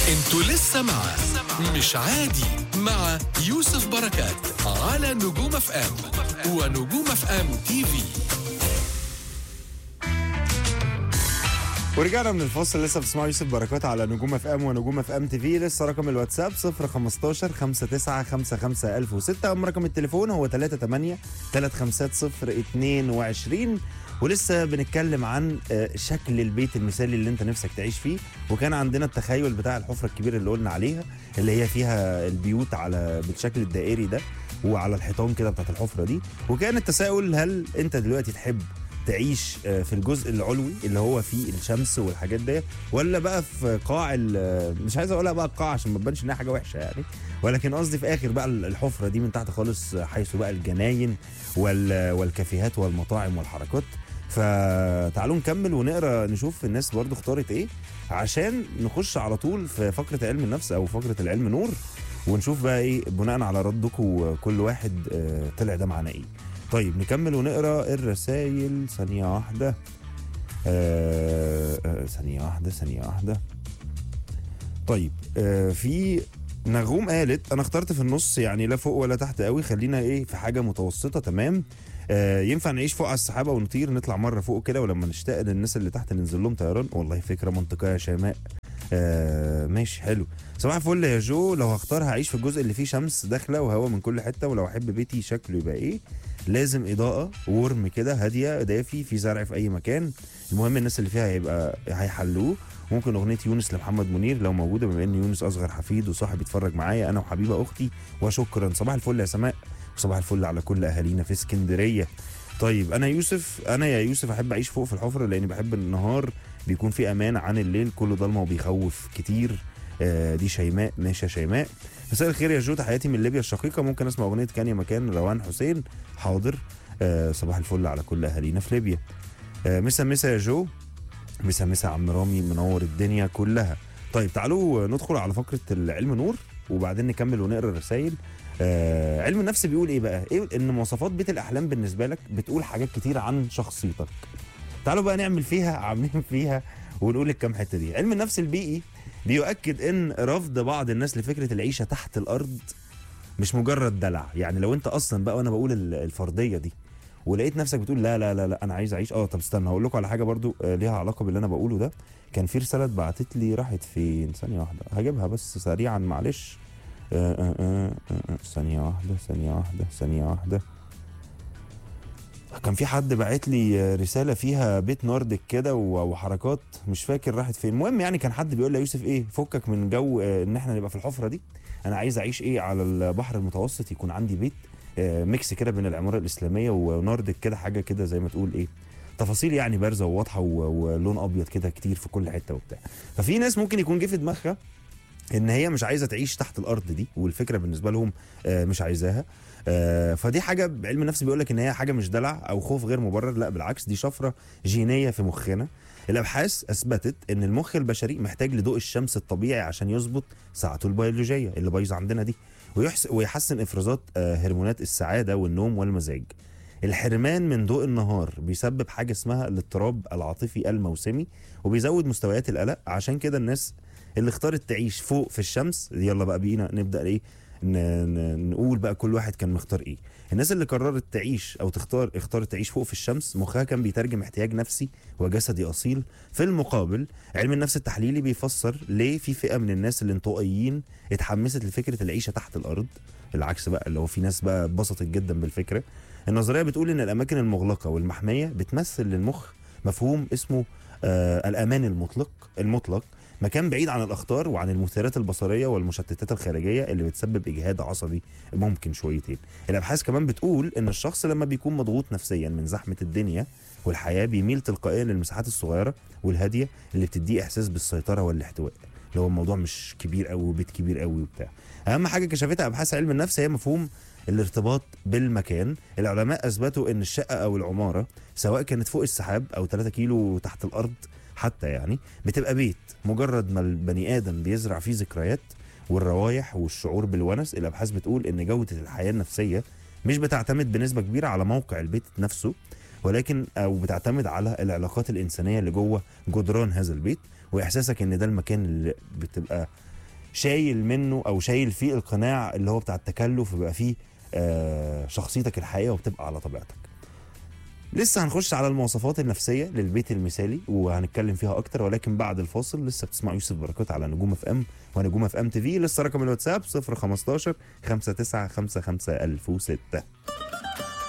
انتوا لسه مع مش عادي مع يوسف بركات على نجوم اف ام ونجوم اف ام تي في ورجعنا من الفاصل لسه بتسمعوا يوسف بركات على نجوم اف ام ونجوم اف ام تي في لسه رقم الواتساب 015 59 55 1006 اما رقم التليفون هو 38 350 22 ولسه بنتكلم عن آه، شكل البيت المثالي اللي انت نفسك تعيش فيه وكان عندنا التخيل بتاع الحفره الكبيره اللي قلنا عليها اللي هي فيها البيوت على بالشكل الدائري ده وعلى الحيطان كده بتاعت الحفره دي وكان التساؤل هل انت دلوقتي تحب تعيش آه، في الجزء العلوي اللي هو فيه الشمس والحاجات دي ولا بقى في قاع ال- مش عايز اقولها بقى القاع عشان ما تبانش انها حاجه وحشه يعني ولكن قصدي في اخر بقى الحفره دي من تحت خالص حيث بقى الجناين وال- والكافيهات والمطاعم والحركات فتعالوا نكمل ونقرا نشوف الناس برضو اختارت ايه عشان نخش على طول في فقره علم النفس او فقره العلم نور ونشوف بقى ايه بناء على ردكم كل واحد آه، طلع ده معانا ايه طيب نكمل ونقرا الرسائل ثانيه واحده آه آه ثانيه واحده ثانيه واحده طيب آه في نغوم قالت انا اخترت في النص يعني لا فوق ولا تحت قوي خلينا ايه في حاجه متوسطه تمام آه ينفع نعيش فوق على السحابه ونطير نطلع مره فوق كده ولما نشتاق للناس اللي تحت ننزل لهم طيران والله فكره منطقيه يا شيماء آه ماشي حلو صباح الفل يا جو لو هختار هعيش في الجزء اللي فيه شمس داخله وهواء من كل حته ولو احب بيتي شكله يبقى ايه لازم اضاءه ورم كده هاديه دافي في زرع في اي مكان المهم الناس اللي فيها هيبقى هيحلوه ممكن اغنيه يونس لمحمد منير لو موجوده بما ان يونس اصغر حفيد وصاحب يتفرج معايا انا وحبيبه اختي وشكرا صباح الفل يا سماء وصباح الفل على كل اهالينا في اسكندريه طيب انا يوسف انا يا يوسف احب اعيش فوق في الحفره لاني بحب النهار بيكون في امان عن الليل كله ضلمه وبيخوف كتير آه دي شيماء ماشي يا شيماء مساء الخير يا جو تحياتي من ليبيا الشقيقه ممكن اسمع اغنيه كان يا مكان روان حسين حاضر آه صباح الفل على كل اهالينا في ليبيا آه مسا مسا يا جو مسا مسا عم رامي منور الدنيا كلها طيب تعالوا ندخل على فقره العلم نور وبعدين نكمل ونقرا الرسائل آه علم النفس بيقول ايه بقى ايه ان مواصفات بيت الاحلام بالنسبه لك بتقول حاجات كتير عن شخصيتك تعالوا بقى نعمل فيها عاملين فيها ونقول الكام حته دي علم النفس البيئي بيؤكد ان رفض بعض الناس لفكره العيشه تحت الارض مش مجرد دلع يعني لو انت اصلا بقى وانا بقول ال- الفرضيه دي ولقيت نفسك بتقول لا لا لا لا انا عايز اعيش اه طب استنى هقول لكم على حاجه برضو آه، ليها علاقه باللي انا بقوله ده كان في رساله اتبعتت لي راحت فين ثانيه واحده هجيبها بس سريعا معلش آه، آه، آه، آه، آه، ثانيه واحده ثانيه واحده ثانيه واحده كان في حد باعت لي آه، رساله فيها بيت نوردك كده و- وحركات مش فاكر راحت فين المهم يعني كان حد بيقول لي يا يوسف ايه فكك من جو آه، ان احنا نبقى في الحفره دي انا عايز اعيش ايه على البحر المتوسط يكون عندي بيت آه، ميكس كده بين العماره الاسلاميه ونوردك كده حاجه كده زي ما تقول ايه تفاصيل يعني بارزه وواضحه و- ولون ابيض كده كتير في كل حته وبتاع ففي ناس ممكن يكون جه في دماغها ان هي مش عايزه تعيش تحت الارض دي والفكره بالنسبه لهم آه، مش عايزاها آه، فدي حاجه بعلم النفس بيقول لك ان هي حاجه مش دلع او خوف غير مبرر لا بالعكس دي شفره جينيه في مخنا الابحاث اثبتت ان المخ البشري محتاج لضوء الشمس الطبيعي عشان يظبط ساعته البيولوجيه اللي بايظه عندنا دي ويحس ويحسن افرازات آه، هرمونات السعاده والنوم والمزاج الحرمان من ضوء النهار بيسبب حاجه اسمها الاضطراب العاطفي الموسمي وبيزود مستويات القلق عشان كده الناس اللي اختارت تعيش فوق في الشمس يلا بقى بينا نبدا ايه ن- ن- نقول بقى كل واحد كان مختار ايه الناس اللي قررت تعيش او تختار اختارت تعيش فوق في الشمس مخها كان بيترجم احتياج نفسي وجسدي اصيل في المقابل علم النفس التحليلي بيفسر ليه في فئه من الناس الانطوائيين اتحمست لفكره العيشه تحت الارض العكس بقى اللي هو في ناس بقى اتبسطت جدا بالفكره النظريه بتقول ان الاماكن المغلقه والمحميه بتمثل للمخ مفهوم اسمه آه الامان المطلق المطلق مكان بعيد عن الاخطار وعن المثيرات البصريه والمشتتات الخارجيه اللي بتسبب اجهاد عصبي ممكن شويتين الابحاث كمان بتقول ان الشخص لما بيكون مضغوط نفسيا من زحمه الدنيا والحياه بيميل تلقائيا للمساحات الصغيره والهاديه اللي بتديه احساس بالسيطره والاحتواء اللي هو الموضوع مش كبير قوي وبيت كبير قوي وبتاع اهم حاجه كشفتها ابحاث علم النفس هي مفهوم الارتباط بالمكان العلماء اثبتوا ان الشقه او العماره سواء كانت فوق السحاب او 3 كيلو تحت الارض حتى يعني بتبقى بيت مجرد ما البني ادم بيزرع فيه ذكريات والروايح والشعور بالونس الابحاث بتقول ان جوده الحياه النفسيه مش بتعتمد بنسبه كبيره على موقع البيت نفسه ولكن او بتعتمد على العلاقات الانسانيه اللي جوه جدران هذا البيت واحساسك ان ده المكان اللي بتبقى شايل منه او شايل فيه القناع اللي هو بتاع التكلف وبيبقى فيه آه شخصيتك الحقيقيه وبتبقى على طبيعتك لسه هنخش على المواصفات النفسيه للبيت المثالي وهنتكلم فيها اكتر ولكن بعد الفاصل لسه بتسمع يوسف بركات على نجوم اف ام ونجوم اف ام تي في لسه رقم الواتساب 015 5955 1006